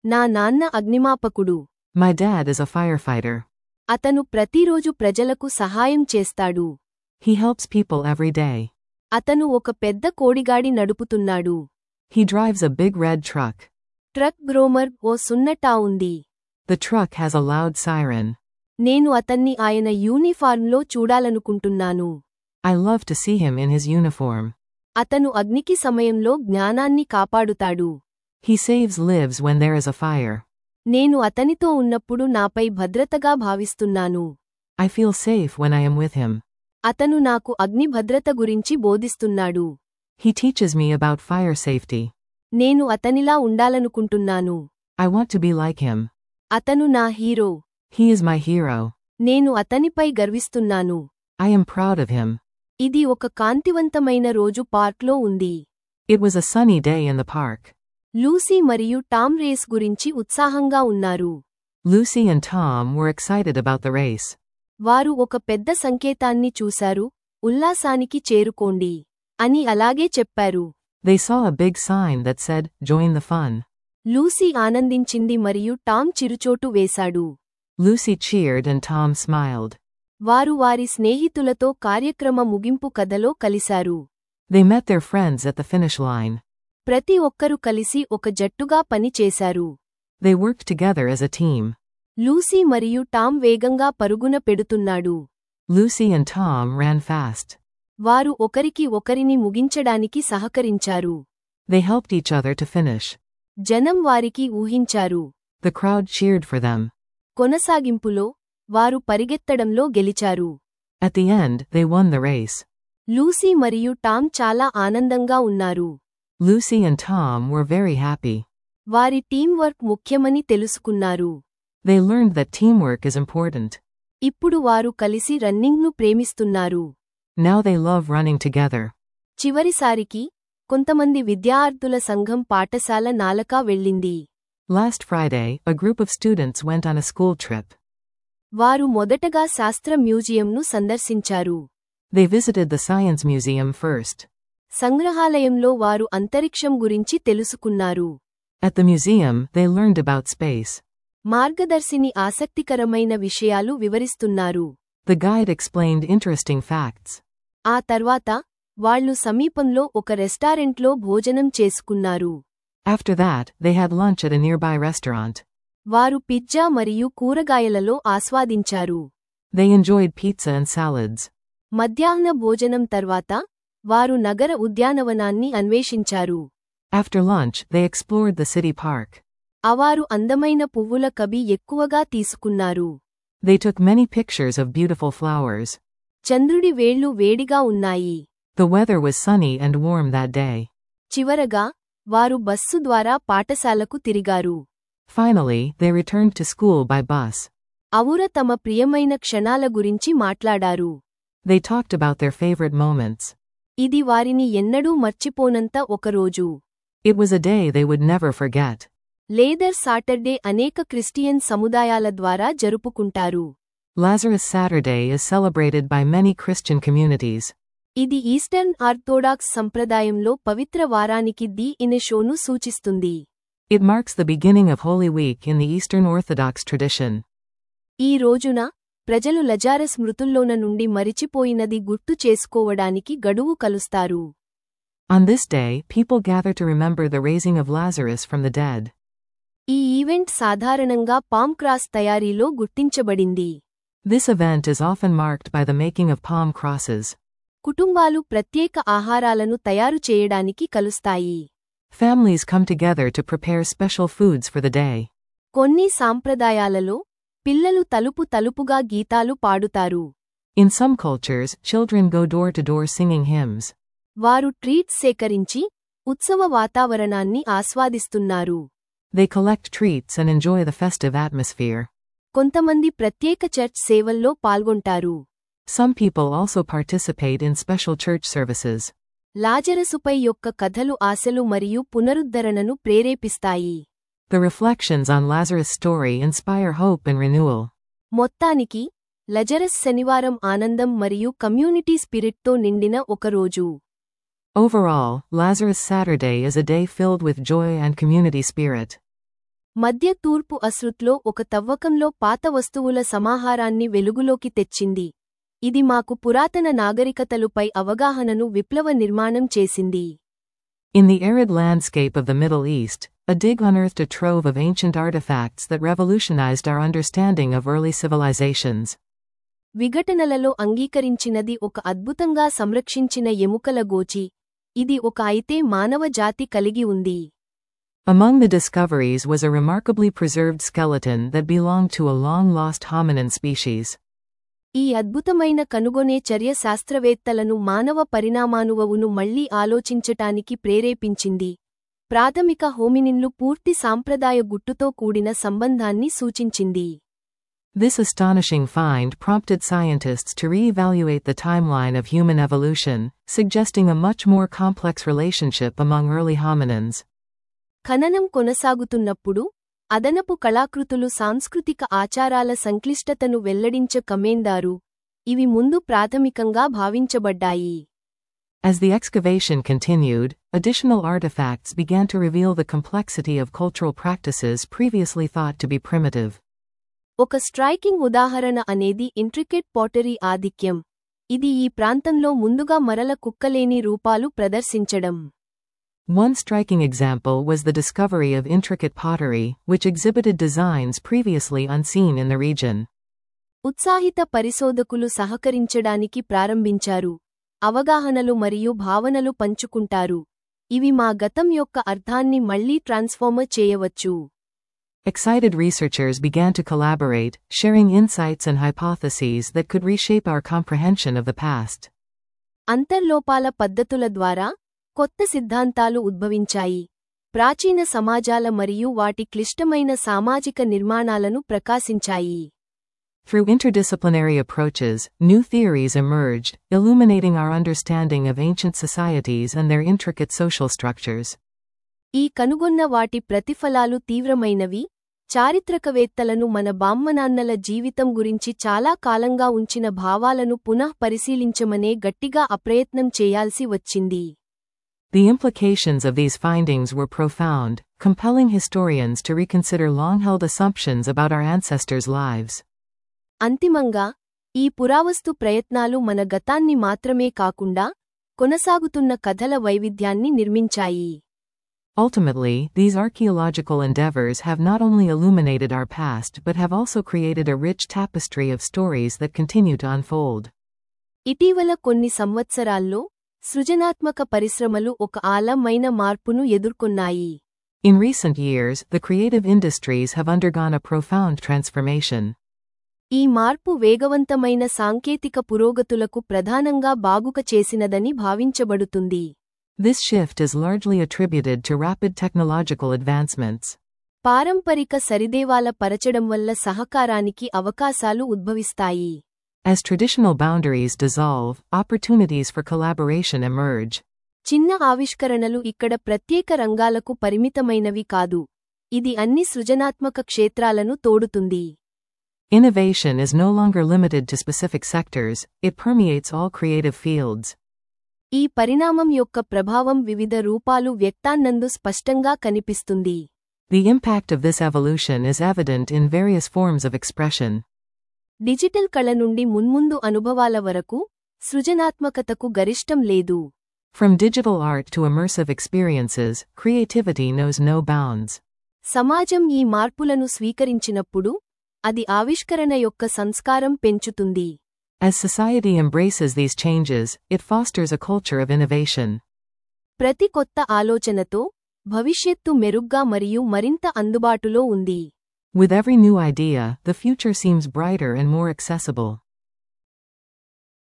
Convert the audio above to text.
నా నాన్న అగ్నిమాపకుడు My dad is a firefighter. అతను ప్రతిరోజు ప్రజలకు సహాయం చేస్తాడు He helps people every day. అతను ఒక పెద్ద కోడిగాడి నడుపుతున్నాడు He drives a big red truck. Truck గ్రోమర్ ఓ సున్నటా ఉంది The truck has a loud siren. నేను అతన్ని ఆయన యూనిఫార్మ్లో చూడాలనుకుంటున్నాను I love to see him in his uniform. అతను అగ్నికి సమయంలో జ్ఞానాన్ని కాపాడుతాడు He saves lives when there is a fire. నేను అతనితో ఉన్నప్పుడు నాపై భద్రతగా భావిస్తున్నాను I feel safe when I am with him. అతను నాకు అగ్ని భద్రత గురించి బోధిస్తున్నాడు He teaches me about fire safety. నేను అతనిలా ఉండాలనుకుంటున్నాను I want to be like him. అతను నా hero He is my hero. నేను అతనిపై గర్విస్తున్నాను I am proud of him. ఇది ఒక కాంతివంతమైన రోజు పార్క్లో ఉంది It was a sunny day in the park. Lucy మరియు టామ్ రేస్ గురించి ఉత్సాహంగా ఉన్నారు Lucy and Tom were excited about the race. వారు ఒక పెద్ద సంకేతాన్ని చూశారు ఉల్లాసానికి చేరుకోండి అని అలాగే చెప్పారు They saw a big sign that said, Join the fun. Lucy ఆనందించింది మరియు టామ్ చిరుచోటు వేశాడు Lucy cheered and Tom smiled. వారు వారి స్నేహితులతో కార్యక్రమ ముగింపు కథలో కలిశారు They met their friends at the finish line. ప్రతి ఒక్కరూ కలిసి ఒక జట్టుగా పనిచేశారు They worked together as a team. Lucy మరియు టామ్ వేగంగా పరుగున పెడుతున్నాడు Lucy and Tom ran fast. వారు ఒకరికి ఒకరిని ముగించడానికి సహకరించారు They helped each other to finish. జనం వారికి ఊహించారు The crowd cheered for them. కొనసాగింపులో వారు పరిగెత్తడంలో గెలిచారు At the end, they won the race. Lucy మరియు టామ్ చాలా ఆనందంగా ఉన్నారు Lucy and Tom were very happy. వారి టీం వర్క్ ముఖ్యమని తెలుసుకున్నారు They learned that teamwork is important. ఇప్పుడు వారు కలిసి రన్నింగ్ను ప్రేమిస్తున్నారు Now they love running together. చివరిసారికి కొంతమంది విద్యార్థుల సంఘం పాఠశాల నాలకా వెళ్ళింది Last Friday, a group of students went on a school trip. వారు మొదటగా శాస్త్ర మ్యూజియంను సందర్శించారు They visited the Science Museum first. సంగ్రహాలయంలో వారు అంతరిక్షం గురించి తెలుసుకున్నారు At the museum, they learned about space. మార్గదర్శిని ఆసక్తికరమైన విషయాలు వివరిస్తున్నారు The guide explained interesting facts. ఆ తర్వాత వాళ్ళు సమీపంలో ఒక రెస్టారెంట్లో భోజనం చేసుకున్నారు After that, they had lunch at a nearby restaurant. వారు పిజ్జా మరియు కూరగాయలలో ఆస్వాదించారు They enjoyed pizza and salads. మధ్యాహ్న భోజనం తర్వాత వారు నగర ఉద్యానవనాన్ని అన్వేషించారు After lunch, they explored the city park. అవారు అందమైన పువ్వుల కబి ఎక్కువగా తీసుకున్నారు They took many pictures of beautiful flowers. చంద్రుడి వేళ్లు వేడిగా ఉన్నాయి The weather was sunny and warm that day. చివరగా వారు బస్సు ద్వారా పాఠశాలకు తిరిగారు Finally, they returned to school by bus. అవుర తమ ప్రియమైన క్షణాల గురించి మాట్లాడారు They talked about their favorite moments. ఇది వారిని ఎన్నడూ మర్చిపోనంత ఒకరోజు It was a day they would never forget. లేదర్ సాటర్డే అనేక క్రిస్టియన్ సముదాయాల ద్వారా జరుపుకుంటారు Lazarus Saturday is celebrated by many Christian communities. ఇది ఈస్టర్న్ ఆర్థోడాక్స్ సంప్రదాయంలో పవిత్ర వారానికి ది ఇనెషోను సూచిస్తుంది It marks the beginning of Holy Week in the Eastern Orthodox tradition. ఈ రోజున ప్రజలు లజారస్ మృతుల్లోన నుండి మరిచిపోయినది గుర్తు చేసుకోవడానికి గడువు కలుస్తారు On this day, people gather to remember the raising of Lazarus from the dead. ఈ ఈవెంట్ సాధారణంగా పామ్ క్రాస్ తయారీలో గుర్తించబడింది This event is often marked by the making of palm crosses. కుటుంబాలు ప్రత్యేక ఆహారాలను తయారు చేయడానికి కలుస్తాయి Families come together to prepare special foods for the day. కొన్ని సాంప్రదాయాలలో పిల్లలు తలుపు తలుపుగా గీతాలు పాడుతారు In some cultures, children go door to door singing hymns. వారు ట్రీట్స్ సేకరించి ఉత్సవ వాతావరణాన్ని ఆస్వాదిస్తున్నారు They collect treats and enjoy the festive atmosphere. కొంతమంది ప్రత్యేక చర్చ్ సేవల్లో పాల్గొంటారు Some people also participate in special church services. లాజరసుపై యొక్క కథలు ఆశలు మరియు పునరుద్ధరణను ప్రేరేపిస్తాయి The reflections on Lazarus' story inspire hope and renewal. మొత్తానికి లజరస్ శనివారం ఆనందం మరియు కమ్యూనిటీ స్పిరిట్తో నిండిన ఒక రోజు Overall, Lazarus Saturday is a day filled with joy and community spirit. మధ్య తూర్పు అశ్రుత్లో ఒక తవ్వకంలో పాత వస్తువుల సమాహారాన్ని వెలుగులోకి తెచ్చింది ఇది మాకు పురాతన నాగరికతలుపై అవగాహనను విప్లవ నిర్మాణం చేసింది In the arid landscape of the Middle East, a dig unearthed a trove of ancient artifacts that revolutionized our understanding of early civilizations. విఘటనలలో అంగీకరించినది ఒక అద్భుతంగా సంరక్షించిన ఎముకల గోచి ఇది ఒక అయితే మానవ జాతి కలిగి ఉంది Among the discoveries was a remarkably preserved skeleton that belonged to a long lost hominin species. ఈ అద్భుతమైన కనుగొనే చర్య శాస్త్రవేత్తలను మానవ పరిణామానువవును మళ్లీ ఆలోచించటానికి ప్రేరేపించింది ప్రాథమిక హోమినిన్లు పూర్తి సాంప్రదాయ గుట్టుతో కూడిన సంబంధాన్ని సూచించింది This astonishing find prompted scientists to re-evaluate the timeline of human evolution, suggesting a much more complex relationship among early hominins. ఖననం కొనసాగుతున్నప్పుడు అదనపు కళాకృతులు సాంస్కృతిక ఆచారాల సంక్లిష్టతను వెల్లడించ కమేందారు ఇవి ముందు ప్రాథమికంగా భావించబడ్డాయి As the excavation continued, additional artifacts began to reveal the complexity of cultural practices previously thought to be primitive. ఒక స్ట్రైకింగ్ ఉదాహరణ అనేది ఇంట్రికెట్ పాటరీ ఆధిక్యం ఇది ఈ ప్రాంతంలో ముందుగా మరల కుక్కలేని రూపాలు ప్రదర్శించడం One striking example was the discovery of intricate pottery, which exhibited designs previously unseen in the region. ఉత్సాహిత పరిశోధకులు సహకరించడానికి ప్రారంభించారు అవగాహనలు మరియు భావనలు పంచుకుంటారు ఇవి మా గతం యొక్క అర్థాన్ని మళ్లీ ట్రాన్స్ఫార్మర్ చేయవచ్చు Excited researchers began to collaborate, sharing insights and hypotheses that could reshape our comprehension of the past. అంతర్లోపాల పద్ధతుల ద్వారా కొత్త సిద్ధాంతాలు ఉద్భవించాయి ప్రాచీన సమాజాల మరియు వాటి క్లిష్టమైన సామాజిక నిర్మాణాలను ప్రకాశించాయి Through interdisciplinary approaches, new theories emerged, illuminating our understanding of ancient societies and their intricate social structures. ఈ కనుగొన్న వాటి ప్రతిఫలాలు తీవ్రమైనవి చారిత్రకవేత్తలను మన బామ్మనాన్నల జీవితం గురించి చాలా కాలంగా ఉంచిన భావాలను పునః పరిశీలించమనే గట్టిగా అప్రయత్నం చేయాల్సి వచ్చింది The implications of these findings were profound, compelling historians to reconsider long held assumptions about our ancestors' lives. అంతిమంగా ఈ పురావస్తు ప్రయత్నాలు మన గతాన్ని మాత్రమే కాకుండా కొనసాగుతున్న కథల వైవిధ్యాన్ని నిర్మించాయి Ultimately, these archaeological endeavors have not only illuminated our past but have also created a rich tapestry of stories that continue to unfold. ఇటీవల కొన్ని సంవత్సరాల్లో సృజనాత్మక పరిశ్రమలు ఒక ఆలమైన మార్పును ఎదుర్కొన్నాయి In recent years, the creative industries have undergone a profound transformation. ఈ మార్పు వేగవంతమైన సాంకేతిక పురోగతులకు ప్రధానంగా బాగుక చేసినదని భావించబడుతుంది This shift is largely attributed to rapid technological advancements. పారంపరిక సరిదేవాల పరచడం వల్ల సహకారానికి అవకాశాలు ఉద్భవిస్తాయి As traditional boundaries dissolve, opportunities for collaboration emerge. చిన్న ఆవిష్కరణలు ఇక్కడ ప్రత్యేక రంగాలకు పరిమితమైనవి కాదు ఇది అన్ని సృజనాత్మక క్షేత్రాలను తోడుతుంది Innovation is no longer limited to specific sectors, it permeates all creative fields. ఈ పరిణామం యొక్క ప్రభావం వివిధ రూపాలు వ్యక్తాన్నందు స్పష్టంగా కనిపిస్తుంది The impact of this evolution is evident in various forms of expression. Digital కళ నుండి మున్ముందు అనుభవాల వరకు సృజనాత్మకతకు గరిష్టం లేదు From digital art to immersive experiences, creativity knows no bounds. సమాజం ఈ మార్పులను స్వీకరించినప్పుడు అది ఆవిష్కరణ యొక్క సంస్కారం పెంచుతుంది As society embraces these changes, it fosters a culture of innovation. ప్రతి కొత్త ఆలోచనతో భవిష్యత్తు మెరుగ్గా మరియు మరింత అందుబాటులో ఉంది With every new idea, the future seems brighter and more accessible.